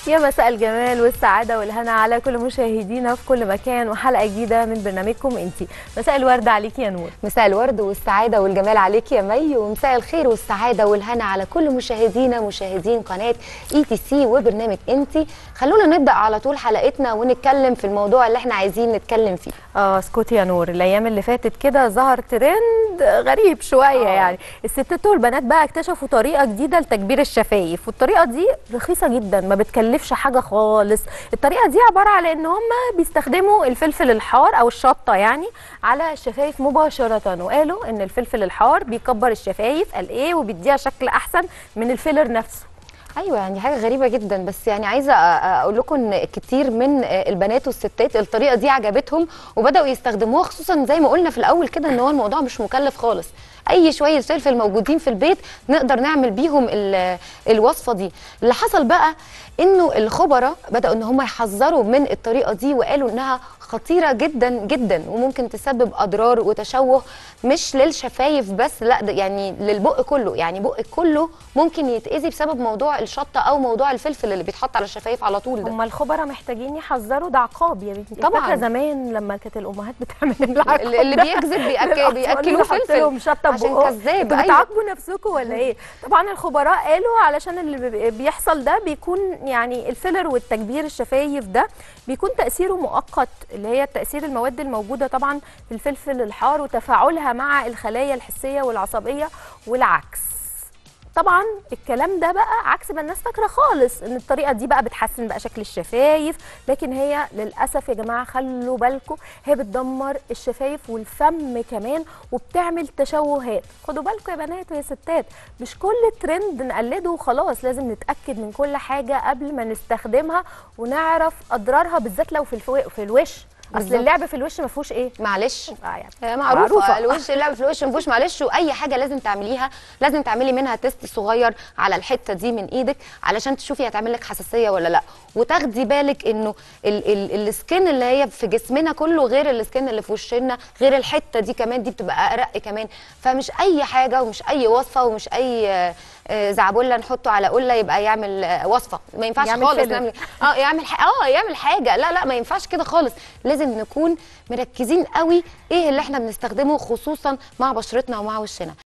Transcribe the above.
يا مساء الجمال والسعادة والهنا على كل مشاهدينا في كل مكان وحلقة جديدة من برنامجكم انتي مساء الورد عليكي يا نور مساء الورد والسعادة والجمال عليك يا مي ومساء الخير والسعادة والهنا على كل مشاهدينا مشاهدين قناة اي تي سي وبرنامج انتي خلونا نبدأ على طول حلقتنا ونتكلم في الموضوع اللي احنا عايزين نتكلم فيه اه اسكتي يا نور الايام اللي فاتت كده ظهر ترند غريب شويه آه. يعني الستات والبنات بقى اكتشفوا طريقه جديده لتكبير الشفايف والطريقه دي رخيصه جدا ما بتكلفش حاجه خالص الطريقه دي عباره على ان هم بيستخدموا الفلفل الحار او الشطه يعني على الشفايف مباشره وقالوا ان الفلفل الحار بيكبر الشفايف قال ايه وبيديها شكل احسن من الفيلر نفسه ايوه يعني حاجه غريبه جدا بس يعني عايزه أ- اقول لكم ان كتير من البنات والستات الطريقه دي عجبتهم وبداوا يستخدموها خصوصا زي ما قلنا في الاول كده ان هو الموضوع مش مكلف خالص اي شويه فلفل موجودين في البيت نقدر نعمل بيهم ال- الوصفه دي اللي حصل بقى انه الخبراء بداوا ان هم يحذروا من الطريقه دي وقالوا انها خطيره جدا جدا وممكن تسبب اضرار وتشوه مش للشفايف بس لا ده يعني للبق كله يعني بقك كله ممكن يتاذي بسبب موضوع الشطه او موضوع الفلفل اللي بيتحط على الشفايف على طول ده هم الخبراء محتاجين يحذروا ده عقاب يا بنتي طبعاً. فاكره زمان لما كانت الامهات بتعمل العقاب اللي اللي ده؟ بيكذب بيأكل للأطفال بياكلوه يحط لهم فلفل شطه عشان بقهم. كذاب انتوا أيوة. بتعاقبوا نفسكم ولا ايه طبعا الخبراء قالوا علشان اللي بي- بيحصل ده بيكون يعني الفيلر والتكبير الشفايف ده بيكون تاثيره مؤقت اللي هي تاثير المواد الموجوده طبعا في الفلفل الحار وتفاعلها مع الخلايا الحسيه والعصبيه والعكس طبعا الكلام ده بقى عكس ما الناس فاكره خالص ان الطريقه دي بقى بتحسن بقى شكل الشفايف لكن هي للاسف يا جماعه خلوا بالكم هي بتدمر الشفايف والفم كمان وبتعمل تشوهات خدوا بالكم يا بنات ويا ستات مش كل ترند نقلده وخلاص لازم نتاكد من كل حاجه قبل ما نستخدمها ونعرف اضرارها بالذات لو في الفو... في الوش اصل بالظبط. اللعب في الوش ما فيهوش ايه معلش آه يعني هي معروفة, معروفة. الوش اللعب في الوش مفيهوش معلش واي حاجه لازم تعمليها لازم تعملي منها تيست صغير على الحته دي من ايدك علشان تشوفي هتعمل لك حساسيه ولا لا وتاخدي بالك انه ال ال السكين اللي هي في جسمنا كله غير السكين اللي في وشنا غير الحته دي كمان دي بتبقى ارق كمان فمش اي حاجه ومش اي وصفه ومش اي آه، آه، زعبله نحطه على قله يبقى يعمل آه، وصفه ما ينفعش يعمل خالص فيلر. نعمل اه يعمل ح... اه يعمل حاجه لا لا ما ينفعش كده خالص لازم نكون مركزين قوي ايه اللي احنا بنستخدمه خصوصا مع بشرتنا ومع وشنا